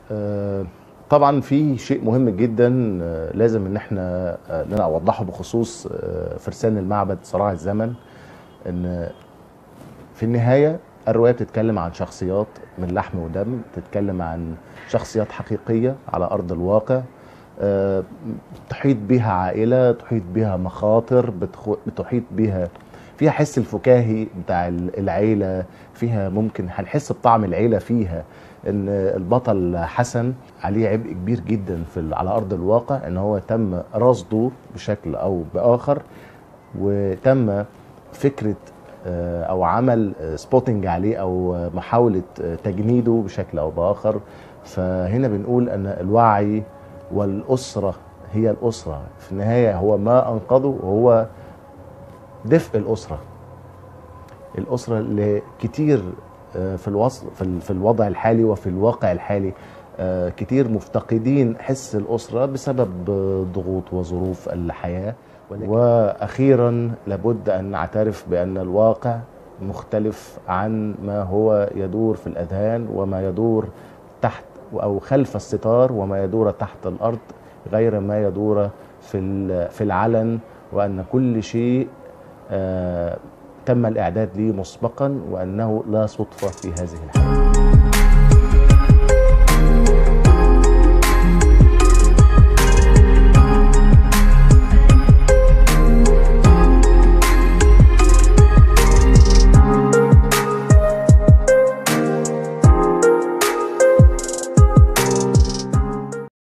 آه، طبعا في شيء مهم جدا آه، لازم ان احنا آه، ان انا اوضحه بخصوص آه، فرسان المعبد صراع الزمن ان في النهايه الروايه بتتكلم عن شخصيات من لحم ودم بتتكلم عن شخصيات حقيقيه على ارض الواقع آه، تحيط بها عائله تحيط بها مخاطر بتخ- بتحيط بها فيها حس الفكاهي بتاع ال- العيله فيها ممكن هنحس بطعم العيله فيها ان البطل حسن عليه عبء كبير جدا في ال- على ارض الواقع ان هو تم رصده بشكل او باخر وتم فكره آه، او عمل سبوتنج عليه او آه، محاوله آه، تجنيده بشكل او باخر فهنا بنقول ان الوعي والاسره هي الاسره في النهايه هو ما انقذه وهو دفء الاسره الاسره اللي كتير آه، في الوصل في ال- في الوضع الحالي وفي الواقع الحالي آه، كتير مفتقدين حس الاسره بسبب آه، ضغوط وظروف الحياه واخيرا لابد ان نعترف بان الواقع مختلف عن ما هو يدور في الاذهان وما يدور تحت او خلف الستار وما يدور تحت الارض غير ما يدور في ال- في العلن وان كل شيء آه، تم الاعداد ليه مسبقا وانه لا صدفه في هذه الحياه